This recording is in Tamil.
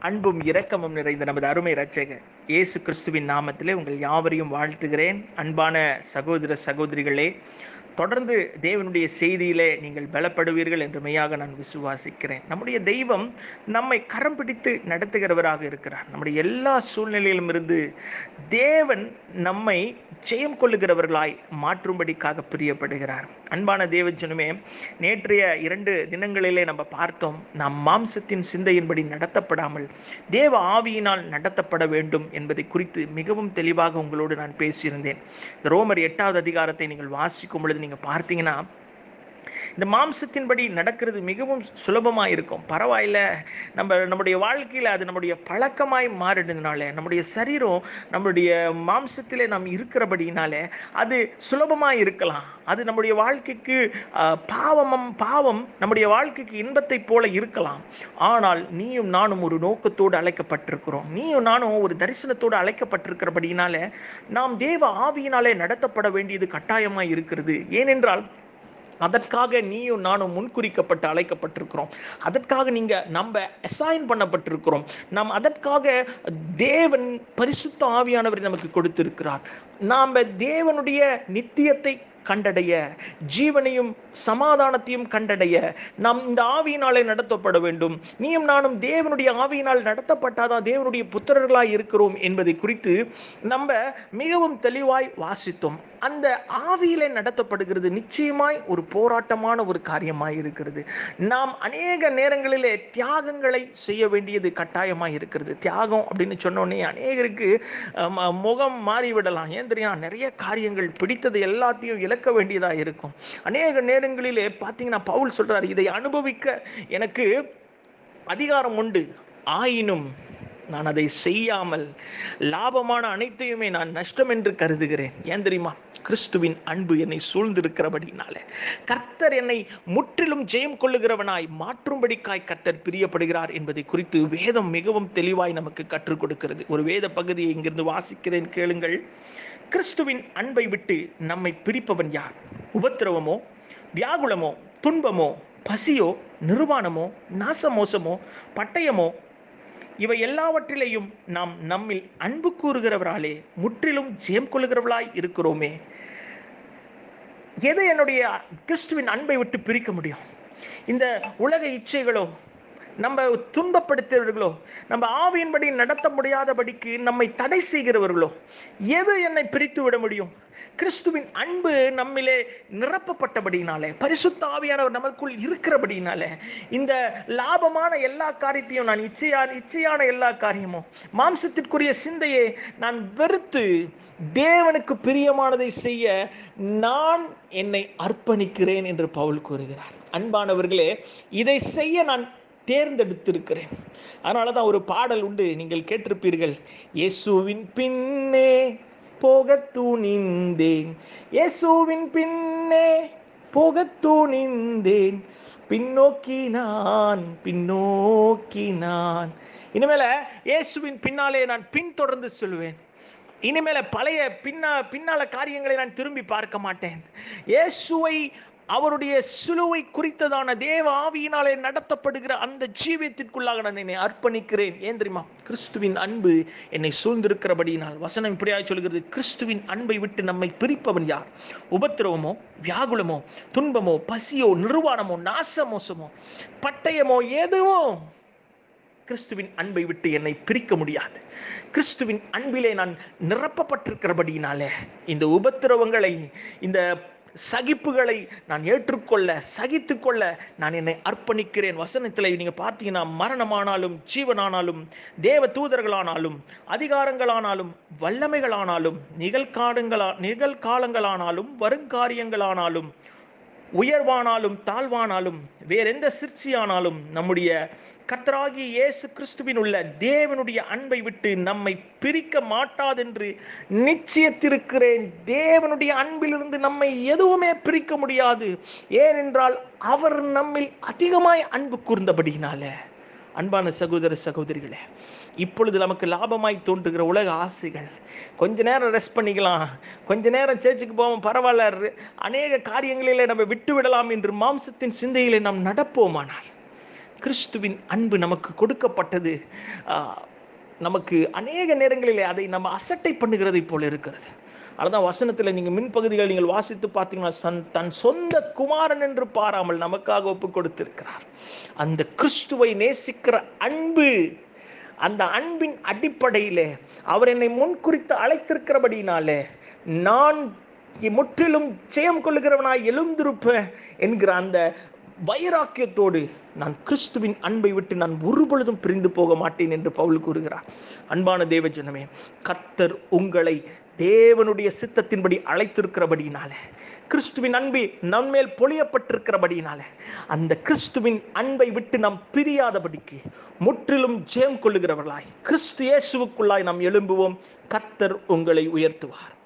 அன்பும் இரக்கமும் நிறைந்த நமது அருமை இரட்சகர் இயேசு கிறிஸ்துவின் நாமத்திலே உங்கள் யாவரையும் வாழ்த்துகிறேன் அன்பான சகோதர சகோதரிகளே தொடர்ந்து தேவனுடைய செய்தியிலே நீங்கள் பலப்படுவீர்கள் என்று மெய்யாக நான் விசுவாசிக்கிறேன் நம்முடைய தெய்வம் நம்மை கரம் பிடித்து நடத்துகிறவராக இருக்கிறார் நம்முடைய எல்லா சூழ்நிலையிலும் இருந்து தேவன் நம்மை ஜெயம் கொள்ளுகிறவர்களாய் மாற்றும்படிக்காக பிரியப்படுகிறார் அன்பான தேவஜனமே நேற்றைய இரண்டு தினங்களிலே நம்ம பார்த்தோம் நாம் மாம்சத்தின் சிந்தையின்படி நடத்தப்படாமல் தேவ ஆவியினால் நடத்தப்பட வேண்டும் என்பதை குறித்து மிகவும் தெளிவாக உங்களோடு நான் பேசியிருந்தேன் இந்த ரோமர் எட்டாவது அதிகாரத்தை நீங்கள் வாசிக்கும் பொழுது நீங்கள் பார்த்தீங்கன்னா இந்த மாம்சத்தின்படி நடக்கிறது மிகவும் சுலபமாக இருக்கும் பரவாயில்ல நம்ம நம்முடைய வாழ்க்கையில் அது நம்முடைய பழக்கமாய் மாறிடுனால நம்முடைய சரீரம் நம்முடைய மாம்சத்திலே நாம் இருக்கிறபடினால அது சுலபமாக இருக்கலாம் அது நம்முடைய வாழ்க்கைக்கு பாவமம் பாவம் நம்முடைய வாழ்க்கைக்கு இன்பத்தை போல இருக்கலாம் ஆனால் நீயும் நானும் ஒரு நோக்கத்தோடு அழைக்கப்பட்டிருக்கிறோம் நீயும் நானும் ஒரு தரிசனத்தோடு அழைக்கப்பட்டிருக்கிறபடினால நாம் தேவ ஆவியினாலே நடத்தப்பட வேண்டியது கட்டாயமாக இருக்கிறது ஏனென்றால் அதற்காக நீயும் நானும் முன்குறிக்கப்பட்டு அழைக்கப்பட்டிருக்கிறோம் அதற்காக நீங்க நம்ம அசைன் பண்ணப்பட்டிருக்கிறோம் நாம் அதற்காக தேவன் பரிசுத்த ஆவியானவரை நமக்கு கொடுத்திருக்கிறார் நாம் தேவனுடைய நித்தியத்தை கண்டடைய ஜீவனையும் சமாதானத்தையும் கண்டடைய நாம் இந்த ஆவியினாலே நடத்தப்பட வேண்டும் நீயும் நானும் தேவனுடைய ஆவியினால் நடத்தப்பட்டாதான் தேவனுடைய புத்திரர்களாய் இருக்கிறோம் என்பதை குறித்து நம்ம மிகவும் தெளிவாய் வாசித்தோம் அந்த ஆவியிலே நடத்தப்படுகிறது நிச்சயமாய் ஒரு போராட்டமான ஒரு காரியமாய் இருக்கிறது நாம் அநேக நேரங்களிலே தியாகங்களை செய்ய வேண்டியது கட்டாயமாய் இருக்கிறது தியாகம் அப்படின்னு சொன்னோடனே அநேகருக்கு முகம் மாறிவிடலாம் ஏன் தெரியும் நிறைய காரியங்கள் பிடித்தது எல்லாத்தையும் இழக்க வேண்டியதாக இருக்கும் அநேக நேரங்களிலே பார்த்தீங்கன்னா பவுல் சொல்றாரு இதை அனுபவிக்க எனக்கு அதிகாரம் உண்டு ஆயினும் நான் அதை செய்யாமல் லாபமான அனைத்தையுமே நான் நஷ்டம் என்று கருதுகிறேன் ஏன் தெரியுமா கிறிஸ்துவின் அன்பு என்னை சூழ்ந்திருக்கிறபடினால கர்த்தர் என்னை முற்றிலும் ஜெயம் கொள்ளுகிறவனாய் மாற்றும்படிக்காய் கர்த்தர் பிரியப்படுகிறார் என்பதை குறித்து வேதம் மிகவும் தெளிவாய் நமக்கு கற்றுக் கொடுக்கிறது ஒரு வேத பகுதியை இங்கிருந்து வாசிக்கிறேன் கேளுங்கள் கிறிஸ்துவின் அன்பை விட்டு நம்மை பிரிப்பவன் யார் உபத்திரவமோ வியாகுலமோ துன்பமோ பசியோ நிர்வாணமோ நாசமோசமோ பட்டயமோ இவை எல்லாவற்றிலேயும் நாம் நம்மில் அன்பு கூறுகிறவராலே முற்றிலும் ஜெயம் கொள்ளுகிறவர்களாய் இருக்கிறோமே எது என்னுடைய கிறிஸ்துவின் அன்பை விட்டு பிரிக்க முடியும் இந்த உலக இச்சைகளோ நம்ம துன்பப்படுத்துகிறவர்களோ நம்ம ஆவியின்படி நடத்த முடியாதபடிக்கு நம்மை தடை செய்கிறவர்களோ எது என்னை பிரித்து விட முடியும் கிறிஸ்துவின் அன்பு நம்மிலே நிரப்பப்பட்டபடினாலே பரிசுத்த ஆவியானவர் நமக்குள் இருக்கிறபடினாலே இந்த லாபமான எல்லா காரியத்தையும் நான் இச்சையான இச்சையான எல்லா காரியமும் மாம்சத்திற்குரிய சிந்தையை நான் வெறுத்து தேவனுக்கு பிரியமானதை செய்ய நான் என்னை அர்ப்பணிக்கிறேன் என்று பவுல் கூறுகிறார் அன்பானவர்களே இதை செய்ய நான் தேர்ந்தெடுத்திருக்கிறேன் அதனால தான் ஒரு பாடல் உண்டு நீங்கள் கேட்டிருப்பீர்கள் இயேசுவின் பின்னே போக துணிந்தேன் இயேசுவின் பின்னே போக துணிந்தேன் பின்னோக்கி நான் பின்னோக்கி நான் இனிமேல இயேசுவின் பின்னாலே நான் பின்தொடர்ந்து சொல்வேன் இனிமேல பழைய பின்னா பின்னால காரியங்களை நான் திரும்பி பார்க்க மாட்டேன் இயேசுவை அவருடைய சிலுவை குறித்ததான தேவ ஆவியினாலே நடத்தப்படுகிற அந்த ஜீவியத்திற்குள்ளாக நான் என்னை அர்ப்பணிக்கிறேன் ஏன் தெரியுமா கிறிஸ்துவின் அன்பு என்னை சூழ்ந்திருக்கிறபடியினால் வசனம் இப்படியாக சொல்கிறது கிறிஸ்துவின் அன்பை விட்டு நம்மை பிரிப்பவன் யார் உபத்திரவமோ வியாகுலமோ துன்பமோ பசியோ நிர்வாணமோ நாசமோசமோ பட்டயமோ எதுவோ கிறிஸ்துவின் அன்பை விட்டு என்னை பிரிக்க முடியாது கிறிஸ்துவின் அன்பிலே நான் நிரப்பப்பட்டிருக்கிறபடினாலே இந்த உபத்திரவங்களை இந்த சகிப்புகளை நான் ஏற்றுக்கொள்ள சகித்து கொள்ள நான் என்னை அர்ப்பணிக்கிறேன் வசனத்தில் நீங்கள் பார்த்தீங்கன்னா மரணமானாலும் ஜீவனானாலும் தேவ தூதர்களானாலும் அதிகாரங்களானாலும் வல்லமைகளானாலும் நிகழ்காலங்களா நிகழ்காலங்களானாலும் வருங்காரியங்களானாலும் உயர்வானாலும் தாழ்வானாலும் வேறெந்த சிற்சியானாலும் நம்முடைய கத்தராகி இயேசு கிறிஸ்துவின் உள்ள தேவனுடைய அன்பை விட்டு நம்மை பிரிக்க மாட்டாதென்று நிச்சயத்திருக்கிறேன் தேவனுடைய அன்பிலிருந்து நம்மை எதுவுமே பிரிக்க முடியாது ஏனென்றால் அவர் நம்மில் அதிகமாய் அன்பு கூர்ந்தபடினால அன்பான சகோதர சகோதரிகளே இப்பொழுது நமக்கு லாபமாய் தோன்றுகிற உலக ஆசைகள் கொஞ்ச நேரம் ரெஸ்ட் பண்ணிக்கலாம் கொஞ்ச நேரம் சேர்ச்சுக்கு போவோம் பரவாயில்ல அநேக காரியங்களிலே நம்ம விட்டு விடலாம் என்று மாம்சத்தின் சிந்தையிலே நாம் நடப்போமானால் கிறிஸ்துவின் அன்பு நமக்கு கொடுக்கப்பட்டது ஆஹ், நமக்கு அநேக நேரங்களிலே அதை நம்ம அசட்டை பண்ணுகிறதை போல இருக்கிறது அதுதான் வசனத்தில் நீங்கள் மின்பகுதிகள் நீங்கள் வாசித்து பார்த்தீங்கன்னா சன் தன் சொந்த குமாரன் என்று பாராமல் நமக்காக ஒப்பு கொடுத்திருக்கிறார் அந்த கிறிஸ்துவை நேசிக்கிற அன்பு அந்த அன்பின் அடிப்படையிலே அவர் என்னை முன்குறித்து அழைத்திருக்கிறபடினாலே நான் முற்றிலும் ஜெயம் கொள்ளுகிறவனாய் எழுந்திருப்பேன் என்கிற அந்த வைராக்கியத்தோடு நான் கிறிஸ்துவின் அன்பை விட்டு நான் ஒருபொழுதும் பிரிந்து போக மாட்டேன் என்று பவுல் கூறுகிறார் அன்பான தேவஜனமே கர்த்தர் உங்களை தேவனுடைய சித்தத்தின்படி அழைத்திருக்கிறபடினால கிறிஸ்துவின் அன்பு நம்மேல் பொழியப்பட்டிருக்கிறபடினால அந்த கிறிஸ்துவின் அன்பை விட்டு நாம் பிரியாதபடிக்கு முற்றிலும் ஜெயம் கொள்ளுகிறவர்களாய் கிறிஸ்து இயேசுவுக்குள்ளாய் நாம் எழும்புவோம் கர்த்தர் உங்களை உயர்த்துவார்